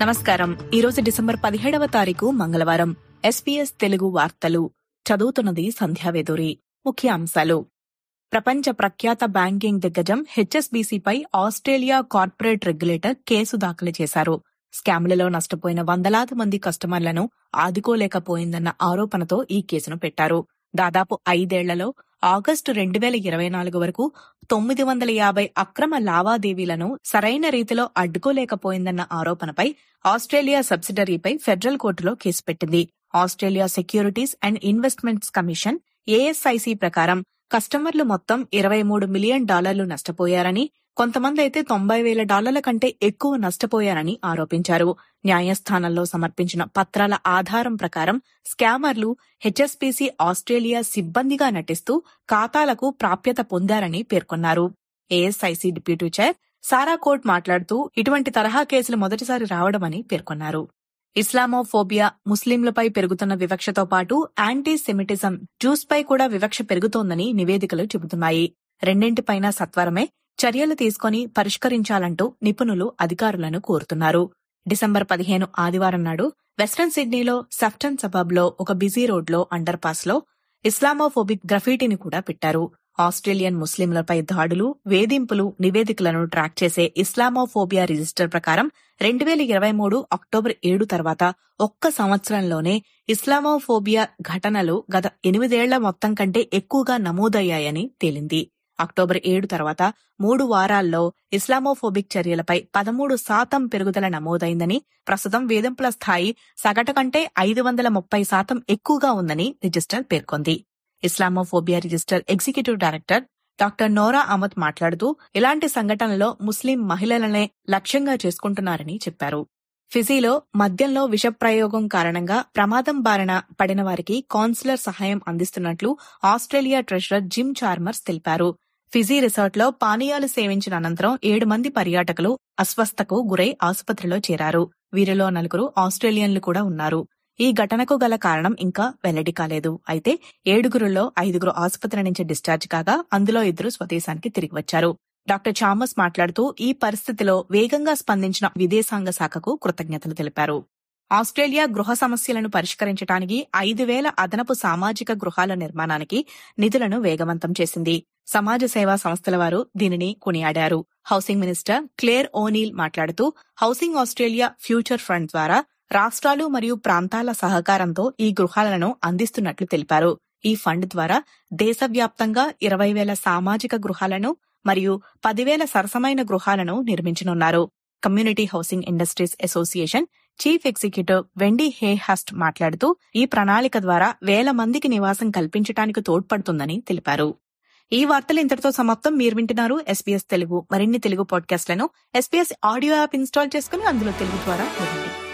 నమస్కారం ఈ రోజు డిసెంబర్ పదిహేడవ తారీఖు మంగళవారం ఎస్పీఎస్ తెలుగు వార్తలు చదువుతున్నది సంధ్యావేదూరి ముఖ్య అంశాలు ప్రపంచ ప్రఖ్యాత బ్యాంకింగ్ దిగ్గజం హెచ్ఎస్బీసీపై ఆస్ట్రేలియా కార్పొరేట్ రెగ్యులేటర్ కేసు దాఖలు చేశారు స్కామ్లలో నష్టపోయిన వందలాది మంది కస్టమర్లను ఆదుకోలేకపోయిందన్న ఆరోపణతో ఈ కేసును పెట్టారు దాదాపు ఐదేళ్లలో ఆగస్టు రెండు వేల ఇరవై నాలుగు వరకు తొమ్మిది వందల యాభై అక్రమ లావాదేవీలను సరైన రీతిలో అడ్డుకోలేకపోయిందన్న ఆరోపణపై ఆస్ట్రేలియా సబ్సిడరీపై ఫెడరల్ కోర్టులో కేసు పెట్టింది Australia securities and investments commission ASIC ప్రకారం కస్టమర్లు మొత్తం ఇరవై మూడు మిలియన్ డాలర్లు నష్టపోయారని కొంతమంది అయితే తొంభై వేల డాలర్ల కంటే ఎక్కువ నష్టపోయారని ఆరోపించారు న్యాయస్థానంలో సమర్పించిన పత్రాల ఆధారం ప్రకారం స్కామర్లు హెచ్ఎస్పీసీ ఆస్ట్రేలియా సిబ్బందిగా నటిస్తూ ఖాతాలకు ప్రాప్యత పొందారని పేర్కొన్నారు ASIC deputy chair Sarah Court మాట్లాడుతూ ఇటువంటి తరహా కేసులు మొదటిసారి రావడమని పేర్కొన్నారు ఇస్లామోఫోబియా ముస్లింలపై పెరుగుతున్న వివక్షతో పాటు యాంటీ సెమిటిజం జూస్పై కూడా వివక్ష పెరుగుతోందని నివేదికలు చెబుతున్నాయి రెండింటిపైన సత్వరమే చర్యలు తీసుకొని పరిష్కరించాలంటూ నిపుణులు అధికారులను కోరుతున్నారు డిసెంబర్ పదిహేను ఆదివారం నాడు వెస్ట్రన్ సిడ్నీలో సఫ్టన్ సబబ్లో ఒక బిజీ రోడ్లో అండర్ పాస్ లో ఇస్లామోఫోబిక్ గ్రఫీటీని కూడా పెట్టారు ఆస్ట్రేలియన్ ముస్లింలపై దాడులు వేధింపులు నివేదికలను ట్రాక్ చేసే ఇస్లామోఫోబియా రిజిస్టర్ ప్రకారం రెండు వేల ఇరవై మూడు అక్టోబర్ ఏడు తర్వాత ఒక్క సంవత్సరంలోనే ఇస్లామోఫోబియా ఘటనలు గత ఎనిమిదేళ్ల మొత్తం కంటే ఎక్కువగా నమోదయ్యాయని తేలింది అక్టోబర్ ఏడు తర్వాత మూడు వారాల్లో ఇస్లామోఫోబిక్ చర్యలపై పదమూడు శాతం పెరుగుదల నమోదైందని ప్రస్తుతం వేధింపుల స్థాయి సగటు కంటే ఐదు వందల ముప్పై శాతం ఎక్కువగా ఉందని రిజిస్టర్ పేర్కొంది Islamophobia register executive director doctor Nora Ahmad మాట్లాడుతూ ఇలాంటి సంఘటనలో ముస్లిం మహిళలనే లక్ష్యంగా చేసుకుంటున్నారని చెప్పారు ఫిజీలో మద్యంలో విషప్రయోగం కారణంగా ప్రమాదం బారిన పడిన వారికి కౌన్సిలర్ సహాయం అందిస్తున్నట్లు ఆస్ట్రేలియా ట్రెజరర్ జిమ్ చార్మర్స్ తెలిపారు ఫిజీ రిసార్ట్ లో పానీయాలు సేవించిన అనంతరం ఏడు మంది పర్యాటకులు అస్వస్థకు గురై ఆసుపత్రిలో చేరారు వీరిలో నలుగురు ఆస్ట్రేలియన్లు కూడా ఉన్నారు ఈ ఘటనకు గల కారణం ఇంకా వెల్లడి కాలేదు అయితే ఏడుగురులో ఐదుగురు ఆసుపత్రి నుంచి డిశ్చార్జ్ కాగా అందులో ఇద్దరు స్వదేశానికి తిరిగి వచ్చారు డాక్టర్ చామస్ మాట్లాడుతూ ఈ పరిస్థితిలో వేగంగా స్పందించిన విదేశాంగ శాఖకు కృతజ్ఞతలు తెలిపారు ఆస్ట్రేలియా గృహ సమస్యలను పరిష్కరించడానికి ఐదు వేల అదనపు సామాజిక గృహాల నిర్మాణానికి నిధులను వేగవంతం చేసింది సమాజ సేవా సంస్థల వారు దీనిని కొనియాడారు హౌసింగ్ మినిస్టర్ క్లేర్ ఓనీల్ మాట్లాడుతూ హౌసింగ్ ఆస్ట్రేలియా ఫ్యూచర్ ఫండ్ ద్వారా రాష్ట్రాలు మరియు ప్రాంతాల సహకారంతో ఈ గృహాలను అందిస్తున్నట్లు తెలిపారు ఈ ఫండ్ ద్వారా దేశవ్యాప్తంగా ఇరవై వేల సామాజిక గృహాలను మరియు పదివేల సరసమైన గృహాలను నిర్మించనున్నారు community housing industries association chief executive Wendy Hayhurst మాట్లాడుతూ ఈ ప్రణాళిక ద్వారా వేల మందికి నివాసం కల్పించడానికి తోడ్పడుతుందని తెలిపారు ఈ వార్తలు ఇంతటితో సమాప్తం మీరు వింటున్నారు ఎస్పీఎస్ తెలుగు మరిన్ని తెలుగు పాడ్కాస్ట్లను ఎస్పీఎస్ ఆడియో యాప్ ఇన్స్టాల్ చేసుకుని అందులో తెలుగు ద్వారా వినండి